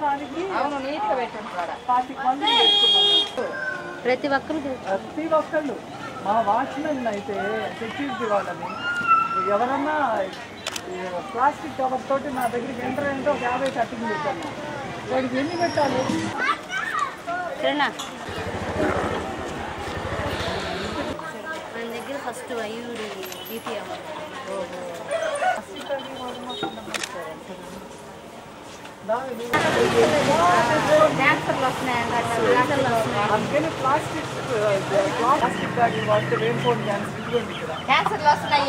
దానికి అవును నీట్గా పెట్టండి పాతిక మంది పెట్టుకున్నాము ప్రతి ఒక్కరు ప్రతి ఒక్కళ్ళు మా వాచ్మెన్ అయితే సెక్యూరిటీ వాళ్ళని ఎవరన్నా ఈ ప్లాస్టిక్ కవర్ తోటి నా దగ్గరికి ఎంటర్ అయితే ఒక యాభై కట్టింగ్ పెట్టాను వాడికి ఎన్ని పెట్టాలి సరేనా మన దగ్గర ఫస్ట్ అయ్యూరి బీపీ క్యాన్సర్లు వస్తున్నాయంట క్యాన్సర్లు వస్తున్నాయి అందుకని ప్లాస్టిక్ ప్లాస్టిక్ బ్యాగ్ వాడితే రెయిన్కోట్ క్యాన్సర్ ఇదిగోండి ఇక్కడ క్యాన్సర్లు వస్తున్నాయి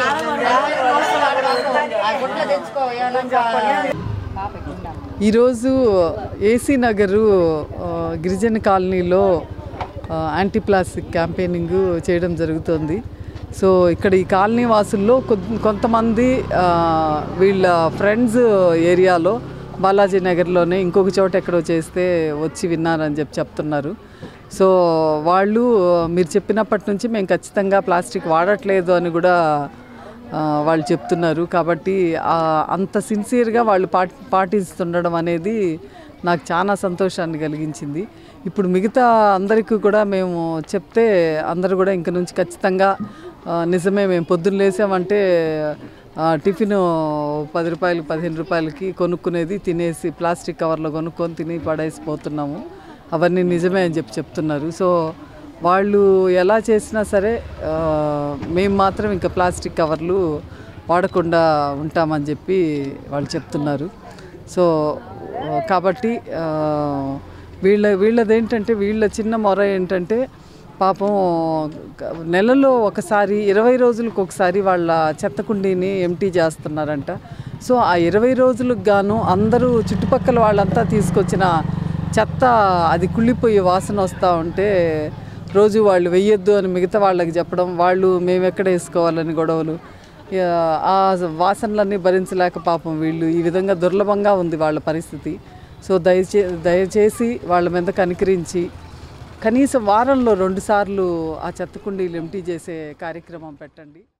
ఆ గుడ్లు తెచ్చుకో ఏమన్నా పాప గుండా ఈరోజు ఏసీ నగరు ఆ, గిరిజన కాలనీలో ఆ, యాంటీ ప్లాస్టిక్ క్యాంపెయినింగ్ చేయడం జరుగుతుంది సో ఇక్కడ ఈ కాలనీ వాసుల్లో కొన్- కొంతమంది ఆ, వీళ్ళ ఫ్రెండ్స్ ఏరియాలో బాలాజీ నగర్లోనే ఇంకొక చోట ఎక్కడో చేస్తే వచ్చి విన్నారని చెప్పి చెప్తున్నారు సో వాళ్ళు మీరు చెప్పినప్పటి నుంచి మేము ఖచ్చితంగా ప్లాస్టిక్ వాడట్లేదు అని కూడా ఆ, వాళ్ళు చెప్తున్నారు కాబట్టి ఆ, అంత సిన్సియర్గా వాళ్ళు పాటి పాటిస్తుండడం అనేది నాకు చాలా సంతోషాన్ని కలిగించింది ఇప్పుడు మిగతా అందరికీ కూడా మేము చెప్తే అందరూ కూడా ఇంక నుంచి ఖచ్చితంగా ఆ, నిజమే మేము పొద్దున్న లేసామంటే ఆ, టిఫిన్ పది రూపాయలు పదిహేను రూపాయలకి కొనుక్కునేది తినేసి ప్లాస్టిక్ కవర్లో కొనుక్కొని తిని పడేసిపోతున్నాము అవన్నీ నిజమే అని చెప్పి చెప్తున్నారు సో వాళ్ళు ఎలా చేసినా సరే ఆ, మేము మాత్రం ఇంకా ప్లాస్టిక్ కవర్లు వాడకుండా ఉంటామని చెప్పి వాళ్ళు చెప్తున్నారు సో ఆ, కాబట్టి ఆ, వీళ్ళ వీళ్ళది ఏంటంటే వీళ్ళ చిన్న మొర ఏంటంటే పాపం క- నెలలో ఒకసారి ఇరవై రోజులకు ఒకసారి వాళ్ళ చెత్త కుండీని ఎంటీ చేస్తున్నారంట సో ఆ ఇరవై రోజులకు గాను అందరూ చుట్టుపక్కల వాళ్ళంతా తీసుకొచ్చిన చెత్త అది కుళ్ళిపోయి వాసన వస్తూ ఉంటే రోజు వాళ్ళు వెయ్యొద్దు అని మిగతా వాళ్ళకి చెప్పడం వాళ్ళు మేము ఎక్కడ వేసుకోవాలని గొడవలు ఇక ఆ వాసనలన్నీ భరించలేక పాపం వీళ్ళు ఈ విధంగా దుర్లభంగా ఉంది వాళ్ళ పరిస్థితి సో దయచే దయచేసి వాళ్ళ మీద కనికరించి కనీసం వారంలో రెండుసార్లు ఆ చెత్త కుండీలు ఎంటీ చేసే కార్యక్రమం పెట్టండి